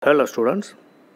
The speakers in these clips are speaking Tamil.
ஹலோ ஸ்டூடெண்ட்ஸ்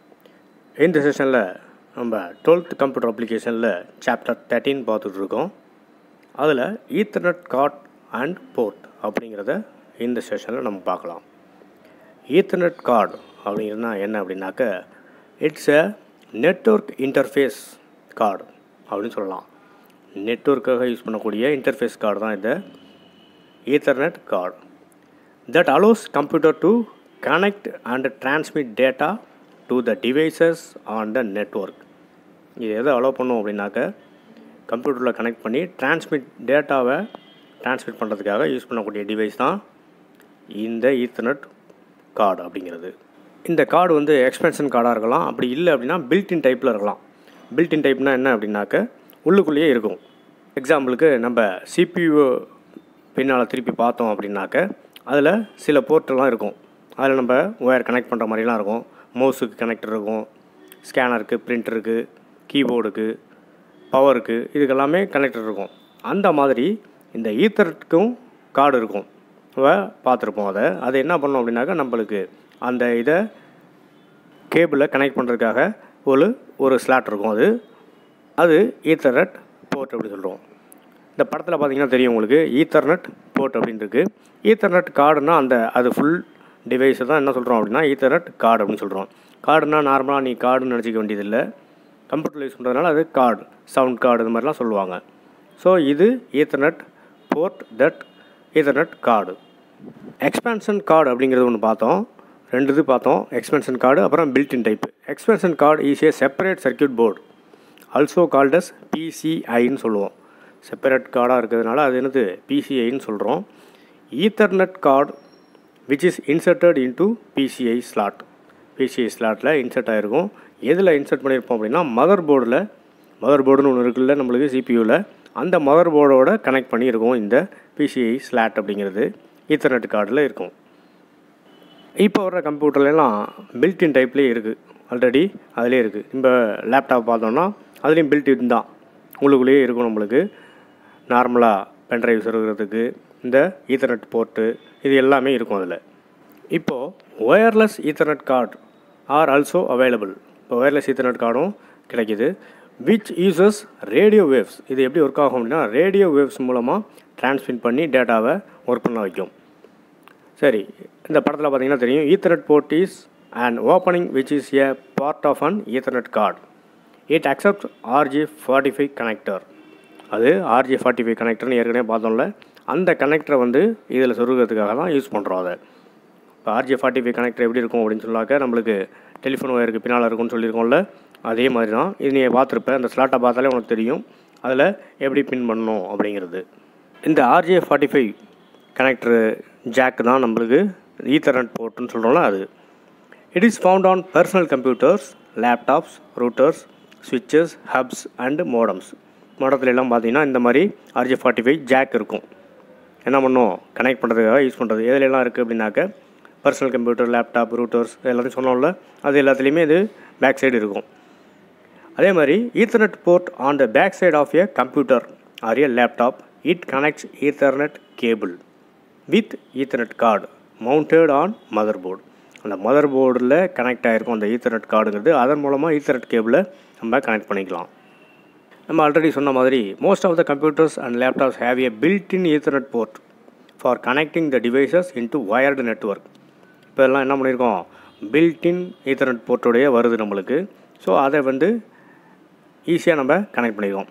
இந்த செஷனில் நம்ம டுவெல்த் கம்ப்யூட்டர் அப்ளிகேஷனில் சாப்டர் தேர்ட்டின் பார்த்துட்டு இருக்கோம் அதில் ஈத்தர்நெட் கார்ட் அண்ட் போர்ட் அப்படிங்கிறத இந்த செஷனில் நம்ம பார்க்கலாம் ஈத்தர்நெட் கார்டு அப்படிங்கிறதுனா என்ன அப்படின்னாக்க it's a network interface card அப்படின்னு சொல்லலாம் நெட்ஒர்க்காக யூஸ் பண்ணக்கூடிய இன்டர்ஃபேஸ் கார்டு தான் இந்த ethernet card that allows computer to connect and transmit data to the devices on the network இது எதை அலோவ் பண்ணும் அப்படின்னாக்க கம்ப்யூட்டரில் கனெக்ட் பண்ணி டிரான்ஸ்மிட் டேட்டாவை டிரான்ஸ்மிட் பண்ணுறதுக்காக யூஸ் பண்ணக்கூடிய டிவைஸ் தான் இந்த ஈத்தர்நெட் கார்டு அப்படிங்கிறது இந்த கார்டு வந்து எக்ஸ்பென்ஷன் கார்டாக இருக்கலாம் அப்படி இல்லை அப்படின்னா பில்டின் டைப்பில் இருக்கலாம் பில்டின் டைப்னா என்ன அப்படின்னாக்க உள்ளுக்குள்ளேயே இருக்கும் எக்ஸாம்பிளுக்கு நம்ம சிபியு பின்னால் திருப்பி பார்த்தோம் அப்படின்னாக்க அதில் சில போர்ட்டெல்லாம் இருக்கும் அதில் நம்ம ஒயர் கனெக்ட் பண்ணுற மாதிரிலாம் இருக்கும் மவுஸுக்கு கனெக்டர் இருக்கும் ஸ்கேனருக்கு பிரிண்டருக்கு கீபோர்டுக்கு பவருக்கு இதுக்கெல்லாமே கனெக்டர் இருக்கும் அந்த மாதிரி இந்த ஈத்தர்க்கும் கார்டு இருக்கும் நம்ம பார்த்துருப்போம் அதை அது என்ன பண்ணோம் அப்படின்னாக்கா நம்மளுக்கு அந்த இதை கேபிளை கனெக்ட் பண்ணுறதுக்காக ஒரு ஒரு ஸ்லாட் இருக்கும் அது அது ஈத்தர்நெட் போர்ட் அப்படி சொல்கிறோம் இந்த படத்தில் பார்த்தீங்கன்னா தெரியும் உங்களுக்கு ஈத்தர்நெட் போர்ட் அப்படின்னு இருக்குது ஈத்தர்நெட் கார்டுனா அந்த அது ஃபுல் டிவைஸை தான் என்ன சொல்கிறோம் அப்படின்னா ஈத்தர்நெட் கார்டு அப்படின்னு சொல்கிறோம் கார்டுனா நார்மலாக நீ கார்டுன்னு நினச்சிக்க வேண்டியதில்லை கம்ப்யூட்டரில் யூஸ் பண்ணுறதுனால அது கார்டு சவுண்ட் கார்டு இது மாதிரிலாம் சொல்லுவாங்க ஸோ இது ethernet port that ethernet card expansion card அப்படிங்கிறது ஒன்று பார்த்தோம் ரெண்டு இது பார்த்தோம் எக்ஸ்பென்ஷன் கார்டு அப்புறம் built in type expansion card is a separate circuit board also called as பிசிஐன்னு சொல்லுவோம் செப்பரேட் கார்டாக இருக்கிறதுனால அது என்னது பிசிஐன்னு சொல்கிறோம் ethernet card which is inserted into PCI slot PCI ஸ்லாட்டில் இன்சர்ட் ஆகிருக்கும் எதில் இன்சர்ட் பண்ணியிருப்போம் அப்படின்னா மதர் போர்டில் மதர் போர்டுன்னு ஒன்று இருக்குல்ல நம்மளுக்கு சிபியூவில் அந்த மதர் போர்டோட கனெக்ட் பண்ணியிருக்கோம் இந்த பிசிஐ ஸ்லாட் அப்படிங்கிறது ஈத்தர்நெட் கார்டில் இருக்கும் இப்போ வர்ற கம்ப்யூட்டர்லாம் பில்டின் டைப்லேயே இருக்குது ஆல்ரெடி அதிலே இருக்குது இப்போ லேப்டாப் பார்த்தோன்னா அதுலேயும் பில்டின் தான் உள்ளுக்குள்ளேயே இருக்கும் நம்மளுக்கு நார்மலாக பென்ட்ரைவ் சொருகிறதுக்கு இந்த ஈத்தர்நெட் போர்ட்டு இது எல்லாமே இருக்கும் அதில் இப்போது wireless ethernet card are also available இப்போ ஒயர்லெஸ் ஈத்தர்நெட் கார்டும் கிடைக்கிது விச் யூசஸ் ரேடியோ வேவ்ஸ் இது எப்படி ஒர்க் ஆகும் அப்படின்னா ரேடியோ வேவ்ஸ் மூலமாக டிரான்ஸ்மிட் பண்ணி டேட்டாவை ஒர்க் பண்ண வைக்கும் சரி இந்த படத்தில் பார்த்தீங்கன்னா தெரியும் ethernet port is and opening which is a part of an ethernet card it accept RJ forty five connector அது ஆர்ஜி ஃபார்ட்டி ஃபைவ் கனெக்டர்னு ஏற்கனவே பார்த்தோம்ல அந்த கனெக்டரை வந்து இதில் சொருகிறதுக்காக தான் யூஸ் பண்ணுறோம் அதை இப்போ ஆர்ஜி ஃபார்ட்டி ஃபைவ் கனெக்டர் எப்படி இருக்கும் அப்படின்னு சொன்னாக்க நம்மளுக்கு டெலிஃபோன் ஒயருக்கு பின்னால் இருக்கும்னு சொல்லியிருக்கோம்ல அதே மாதிரி தான் இது நீ பார்த்துருப்பேன் அந்த ஸ்லாட்டை பார்த்தாலே உனக்கு தெரியும் அதில் எப்படி பின் பண்ணணும் அப்படிங்கிறது இந்த RJ forty five connector jack தான் நம்மளுக்கு ஈத்தர்நெட் போர்ட்டுன்னு சொல்கிறோம்ல அது it is found on personal computers laptops routers ஸ்விட்சஸ் ஹப்ஸ் அண்டு மோடம்ஸ் மோடத்துல எல்லாம் பார்த்தீங்கன்னா இந்த மாதிரி ஆர்ஜே ஃபார்ட்டி ஃபைவ் ஜாக் இருக்கும் என்ன பண்ணும் கனெக்ட் பண்ணுறதுக்காக யூஸ் பண்ணுறது எதுல எல்லாம் இருக்குது அப்படின்னாக்க பர்சனல் கம்ப்யூட்டர் லேப்டாப் ரூட்டர்ஸ் எல்லாத்தையும் சொன்னோம்ல அது எல்லாத்துலேயுமே இது பேக் சைடு இருக்கும் அதே மாதிரி ethernet port on the back side of a computer or a laptop it connects ethernet cable with ethernet card mounted on mother board அந்த மதர் போர்டில் கனெக்ட் ஆகிருக்கும் அந்த ஈத்தர்நெட் கார்டுங்கிறது அதன் மூலமாக ஈத்தர்நெட் கேபிளை நம்ம கனெக்ட் பண்ணிக்கலாம் நம்ம ஆல்ரெடி சொன்ன மாதிரி most of the computers and laptops have a built in ethernet port for connecting the devices into wired network இப்போ எல்லாம் என்ன பண்ணியிருக்கோம் பில்டின் ஈத்தர்நெட் போர்ட்டோடைய வருது நம்மளுக்கு ஸோ அதை வந்து ஈஸியாக நம்ம கனெக்ட் பண்ணிடுவோம்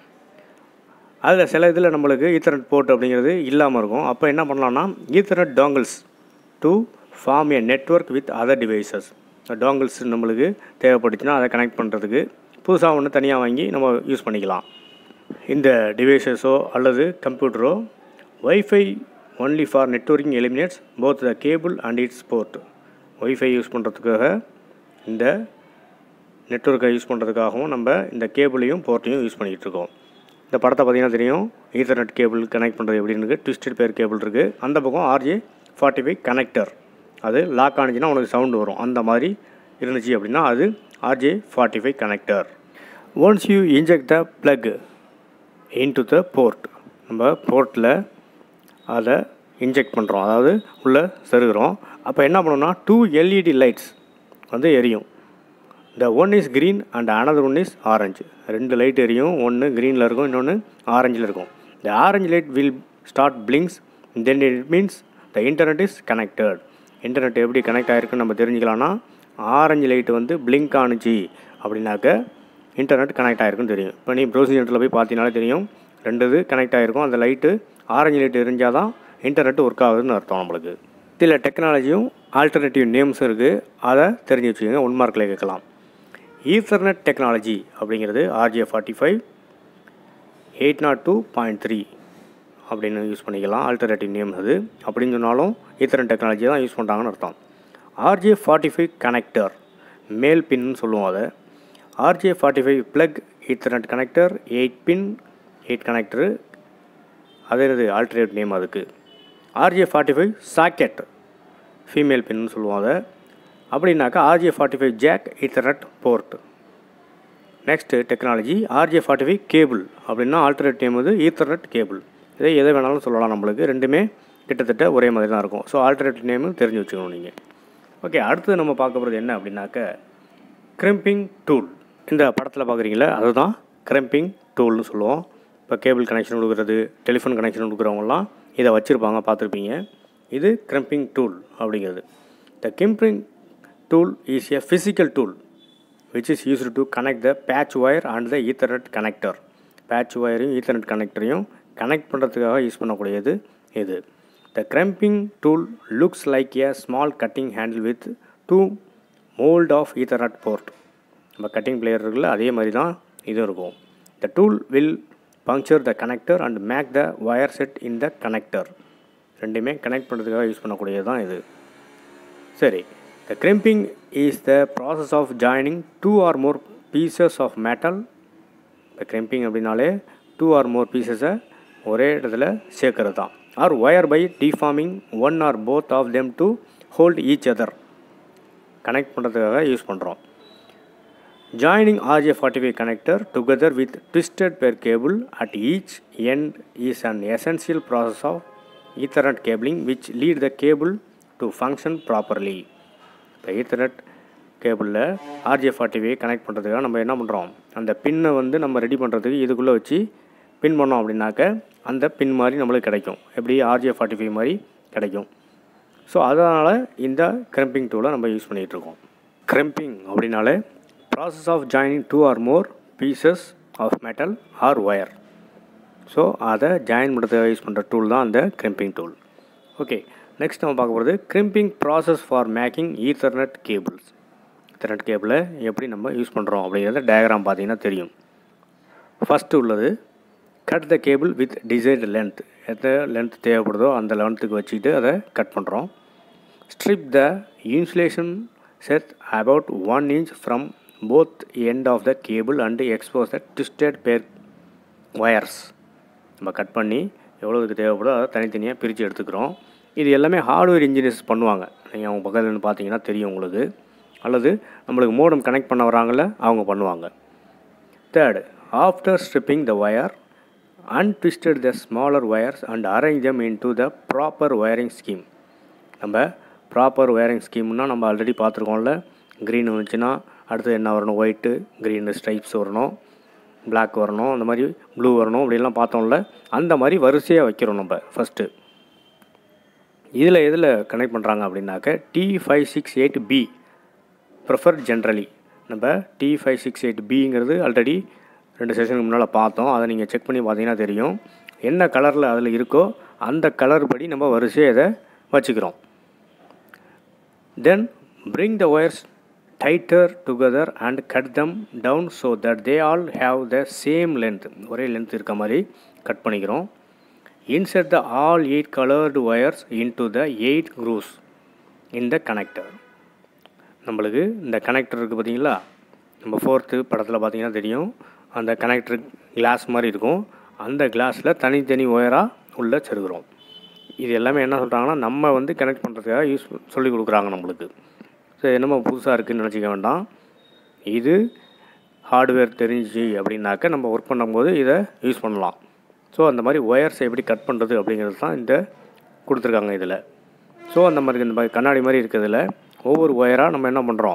அதில் சில இதில் நம்மளுக்கு ஈத்தர்நெட் போர்ட் அப்படிங்கிறது இல்லாமல் இருக்கும் அப்போ என்ன பண்ணலாம்னா ethernet dongles to form a network with other devices dongles நம்மளுக்கு தேவைப்பட்டுச்சுன்னா அதை கனெக்ட் பண்ணுறதுக்கு புதுசாக ஒன்று தனியாக வாங்கி நம்ம யூஸ் பண்ணிக்கலாம் இந்த டிவைசஸோ அல்லது கம்ப்யூட்டரோ wifi only for networking eliminates both the cable and its port wifi use பண்ணுறதுக்காக இந்த நெட்ஒர்க்கை யூஸ் பண்ணுறதுக்காகவும் நம்ம இந்த கேபிளையும் போர்ட்டையும் யூஸ் பண்ணிகிட்டு இருக்கோம் இந்த படத்தை பார்த்திங்கன்னா தெரியும் ஈத்தர்நெட் கேபிள் கனெக்ட் பண்ணுறது எப்படின்னு இருக்குது ட்விஸ்டட் பேர் கேபிள் இருக்குது அந்த பக்கம் ஆர்ஜே ஃபார்ட்டி ஃபைவ் கனெக்டர் அது லாக் ஆனிச்சுன்னா உனக்கு சவுண்டு வரும் அந்த மாதிரி இருந்துச்சு அப்படின்னா அது RJ forty five connector once you inject the plug into the port நம்ம போர்ட்டில் அதை இன்ஜெக்ட் பண்ணுறோம் அதாவது உள்ளே செருகிறோம் அப்போ என்ன பண்ணோம்னா டூ எல்இடி லைட்ஸ் வந்து எரியும் the one is green and another one is orange ரெண்டு லைட் எரியும் ஒன்று க்ரீனில் இருக்கும் இன்னொன்று ஆரஞ்சில் இருக்கும் the orange light will start blinks then it means the internet is connected internet எப்படி கனெக்ட் ஆகிருக்குன்னு நம்ம தெரிஞ்சுக்கலாம்னா ஆரஞ்சு லைட் வந்து பிளிங்க் ஆணுச்சு அப்படின்னாக்க இன்டர்நெட் கனெக்ட் ஆகிருக்குன்னு தெரியும் இப்போ நீ ப்ரௌசிங் சென்டரில் போய் பார்த்தீங்கனாலே தெரியும் ரெண்டு இது கனெக்ட் ஆகிருக்கும் அந்த லைட்டு ஆரஞ்சு லைட் எரிஞ்சால் தான் இன்டர்நெட் ஒர்க் ஆகுதுன்னு அர்த்தம் நம்மளுக்கு சில டெக்னாலஜியும் ஆல்டர்னேட்டிவ் நேம்ஸும் இருக்குது அதை தெரிஞ்சு வச்சுக்கோங்க ஒன் மார்க்கில் கேட்கலாம் ஈத்தர்நெட் டெக்னாலஜி அப்படிங்கிறது RJ forty five eight nought two point three அப்படின்னு யூஸ் பண்ணிக்கலாம் ஆல்டர்னேட்டிவ் நேம் அது அப்படின்னு சொன்னாலும் ஈத்தர்நெட் டெக்னாலஜி தான் யூஸ் பண்ணுறாங்கன்னு அர்த்தம் ஆர்ஜே ஃபார்ட்டி ஃபைவ் கனெக்டர் மேல் பின்னு சொல்லுவோம் அதை RJ forty five plug ethernet connector eight pin eight connector அது என்னது ஆல்டர்னேட் நேம் அதுக்கு RJ forty five socket female பின்னு சொல்லுவோம் அதை அப்படின்னாக்கா RJ forty five jack ethernet port next technology RJ forty five cable அப்படின்னா ஆல்டர்னேட் நேம் வந்து ஈத்தர்நெட் கேபிள் இதை எதை வேணாலும் சொல்லலாம் நம்மளுக்கு ரெண்டுமே கிட்டத்தட்ட ஒரே மாதிரி தான் இருக்கும் ஸோ ஆல்டர்னேட் நேமு தெரிஞ்சு வச்சுக்கணும் நீங்கள் ஓகே அடுத்து நம்ம பார்க்க போகிறது என்ன அப்படின்னாக்க கிரிம்பிங் டூல் இந்த படத்தில் பார்க்குறீங்களா அதுதான் கிரிம்பிங் டூல்னு சொல்லுவோம் இப்போ கேபிள் கனெக்ஷன் கொடுக்குறது டெலிஃபோன் கனெக்ஷன் கொடுக்குறவங்கலாம் இதை வச்சுருப்பாங்க பார்த்துருப்பீங்க இது கிரிம்பிங் டூல் அப்படிங்கிறது the crimping tool is a physical tool which is used to connect the patch wire and the ethernet connector patch ஒயரையும் ஈத்தர்நெட் கனெக்டரையும் கனெக்ட் பண்ணுறதுக்காக யூஸ் பண்ணக்கூடியது இது the crimping tool looks like a small cutting handle with two mold of ethernet port நம்ம கட்டிங் பிளேயர் இருக்குல்ல அதே மாதிரி தான் இதுவும் இருக்கும் த tool will puncture the connector and make the wire set in the connector ரெண்டுமே கனெக்ட் பண்ணுறதுக்காக யூஸ் பண்ணக்கூடியது தான் இது சரி the crimping is the process of joining two or more pieces of metal இப்போ கிரிம்பிங் அப்படின்னாலே டூ ஆர் மோர் பீசஸை ஒரே இடத்துல சேர்க்கறது தான் or wire by deforming one or both of them to hold each other connect பண்ணுறதுக்காக யூஸ் பண்ணுறோம் joining RJ forty five connector together with twisted per cable at each end is an essential process of ethernet cabling which lead the cable to function properly இப்போ ஈத்தர்நெட் கேபிளில் ஆர்ஜே ஃபார்ட்டி ஃபைவ் கனெக்ட் பண்ணுறதுக்காக நம்ம என்ன பண்ணுறோம் அந்த பின்னை வந்து நம்ம ரெடி பண்ணுறதுக்கு இதுக்குள்ளே வச்சு பின் பண்ணோம் அப்படின்னாக்க அந்த பின் மாதிரி நம்மளுக்கு கிடைக்கும் எப்படி ஆர்ஜே ஃபார்ட்டி ஃபைவ் மாதிரி கிடைக்கும் ஸோ அதனால் இந்த கிரம்பிங் டூலை நம்ம யூஸ் பண்ணிகிட்ருக்கோம் கிரம்பிங் அப்படின்னாலே process of joining two or more pieces of metal or wire so அதை ஜாயின் பண்ணுறதுக்காக யூஸ் பண்ணுற டூல் தான் அந்த கிரிம்பிங் டூல் ஓகே நெக்ஸ்ட் நம்ம பார்க்க போகிறது crimping process for making ethernet cables ethernet கேபிளை எப்படி நம்ம யூஸ் பண்ணுறோம் அப்படிங்கிறத டயக்ராம் பார்த்தீங்கன்னா தெரியும் ஃபஸ்ட்டு உள்ளது cut the cable with desired length எந்த லென்த் தேவைப்படுதோ அந்த லென்த்துக்கு வச்சுக்கிட்டு அதை கட் பண்ணுறோம் strip the insulation set about one inch from both end of the cable and expose the twisted pair wires நம்ம கட் பண்ணி எவ்வளோதுக்கு தேவைப்படுதோ அதை தனித்தனியாக பிரித்து எடுத்துக்கிறோம் இது எல்லாமே ஹார்ட்வேர் இன்ஜினியர்ஸ் பண்ணுவாங்க நீங்கள் அவங்க பக்கத்தில் இருந்து பார்த்தீங்கன்னா தெரியும் உங்களுக்கு அல்லது நம்மளுக்கு மோடம் கனெக்ட் பண்ண வராங்கல்ல அவங்க பண்ணுவாங்க third after stripping the wire untwisted the smaller wires and arrange them into the proper wiring scheme நம்ம ப்ராப்பர் ஒயரிங் ஸ்கீம்னா நம்ம ஆல்ரெடி பார்த்துருக்கோம்ல க்ரீன் வந்துச்சுன்னா அடுத்து என்ன வரணும் ஒயிட்டு க்ரீனு ஸ்ட்ரைப்ஸ் வரணும் பிளாக் வரணும் அந்த மாதிரி ப்ளூ வரணும் அப்படின்லாம் பார்த்தோம்ல அந்த மாதிரி வரிசையாக வைக்கிறோம் நம்ம ஃபஸ்ட்டு இதில் எதில் கனெக்ட் பண்ணுறாங்க அப்படின்னாக்க T five six eight B prefer generally நம்ம டி ஃபைவ் சிக்ஸ் எயிட் பிங்கிறது ஆல்ரெடி ரெண்டு செஷனுக்கு முன்னால் பார்த்தோம் அதை நீங்கள் செக் பண்ணி பார்த்தீங்கன்னா தெரியும் என்ன கலரில் அதில் இருக்கோ அந்த கலர் படி நம்ம வரிசையை இதை வச்சுக்கிறோம் then bring the wires tighter together and cut them down so that they all have the same length ஒரே லென்த் இருக்க மாதிரி கட் பண்ணிக்கிறோம் insert the all eight coloured wires into the eight grooves in the connector நம்மளுக்கு இந்த கனெக்டர் இருக்குது பார்த்தீங்களா நம்ம ஃபோர்த்து படத்தில் பார்த்தீங்கன்னா தெரியும் அந்த கனெக்டர் கிளாஸ் மாதிரி இருக்கும் அந்த கிளாஸில் தனித்தனி ஒயராக உள்ளே செருகிறோம் இது எல்லாமே என்ன சொல்கிறாங்கன்னா நம்ம வந்து கனெக்ட் பண்ணுறதுக்காக யூஸ் சொல்லி கொடுக்குறாங்க நம்மளுக்கு ஸோ என்னமோ புதுசாக இருக்குதுன்னு நினச்சிக்க வேண்டாம் இது ஹார்ட்வேர் தெரிஞ்சு அப்படின்னாக்க நம்ம ஒர்க் பண்ணும்போது இதை யூஸ் பண்ணலாம் ஸோ அந்த மாதிரி ஒயர்ஸை எப்படி கட் பண்ணுறது அப்படிங்கிறது தான் இந்த கொடுத்துருக்காங்க இதில் ஸோ அந்த மாதிரி இந்த மாதிரி கண்ணாடி மாதிரி இருக்கிறதுல ஒவ்வொரு ஒயராக நம்ம என்ன பண்ணுறோம்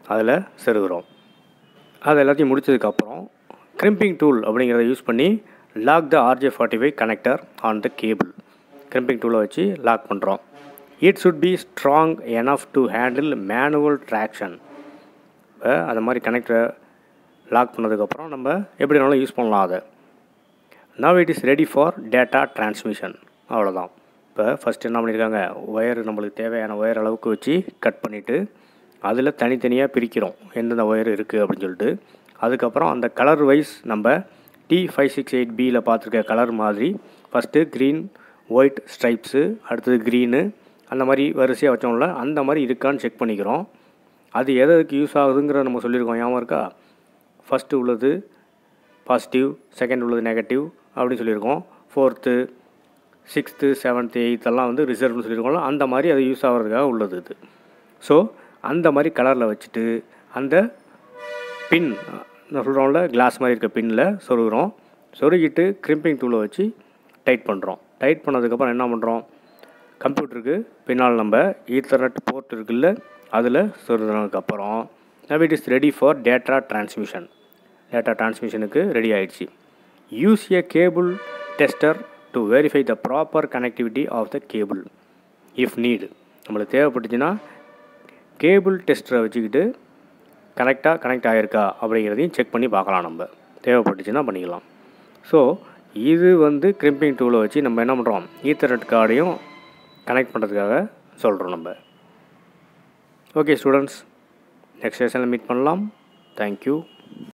அதில் செருகிறோம் அது எல்லாத்தையும் முடிச்சதுக்கப்புறம் கிரிம்பிங் டூல் அப்படிங்கிறத யூஸ் பண்ணி lock the RJ forty five connector on the cable crimping டூலை வச்சு லாக் பண்ணுறோம் it should be strong enough to handle manual traction இப்போ அந்த மாதிரி கனெக்டரை லாக் பண்ணதுக்கப்புறம் நம்ம எப்படி வேணாலும் யூஸ் பண்ணலாம் அதை now it is ready for data transmission அவ்வளோதான் இப்போ ஃபஸ்ட்டு என்ன பண்ணியிருக்காங்க ஒயர் நம்மளுக்கு தேவையான ஒயர் அளவுக்கு வச்சு கட் பண்ணிவிட்டு அதில் தனித்தனியாக பிரிக்கிறோம் எந்தெந்த ஒயர் இருக்குது அப்படின்னு சொல்லிட்டு அதுக்கப்புறம் அந்த கலர் வைஸ் நம்ம டி ஃபைவ் சிக்ஸ் எயிட் பியில் பார்த்துருக்க கலர் மாதிரி ஃபஸ்ட்டு க்ரீன் ஒயிட் ஸ்ட்ரைப்ஸு அடுத்தது க்ரீனு அந்த மாதிரி வரிசையாக வச்சோம்ல அந்த மாதிரி இருக்கான்னு செக் பண்ணிக்கிறோம் அது எதுக்கு யூஸ் ஆகுதுங்கிற நம்ம சொல்லியிருக்கோம் ஞாபகம் இருக்கா ஃபஸ்ட்டு உள்ளது பாசிட்டிவ் செகண்ட் உள்ளது நெகட்டிவ் அப்படின்னு சொல்லியிருக்கோம் ஃபோர்த்து சிக்ஸ்த்து செவன்த்து எயித்தெல்லாம் வந்து ரிசர்வ்னு சொல்லியிருக்கோம்ல அந்த மாதிரி அது யூஸ் ஆகிறதுக்காக உள்ளது இது ஸோ அந்த மாதிரி கலரில் வச்சுட்டு அந்த பின் நான் சொல்கிறோம்ல கிளாஸ் மாதிரி இருக்க பின்னில் சொருகிறோம் சொருகிட்டு கிரிம்பிங் டூலை வச்சு டைட் பண்ணுறோம் டைட் பண்ணதுக்கப்புறம் என்ன பண்ணுறோம் கம்ப்யூட்டருக்கு பின்னால் நம்ம ஈத்தர்நெட் போர்ட் இருக்குல்ல அதில் சொருகினதுக்கப்புறம் now it is ready for data transmission data டிரான்ஸ்மிஷனுக்கு ரெடி ஆயிடுச்சு use a cable tester to verify the proper connectivity of the cable if need நம்மளுக்கு தேவைப்பட்டுச்சுன்னா கேபிள் டெஸ்டரை வச்சுக்கிட்டு கனெக்டாக கனெக்ட் ஆகிருக்கா அப்படிங்கிறதையும் செக் பண்ணி பார்க்கலாம் நம்ம தேவைப்பட்டுச்சுன்னா பண்ணிக்கலாம் ஸோ இது வந்து கிரிம்பிங் டூலை வச்சு நம்ம என்ன பண்ணுறோம் ஈத்தர்நெட் கார்டையும் கனெக்ட் பண்ணுறதுக்காக சொல்கிறோம் நம்ம ஓகே ஸ்டூடெண்ட்ஸ் நெக்ஸ்ட் செஷனில் மீட் பண்ணலாம் தேங்க்யூ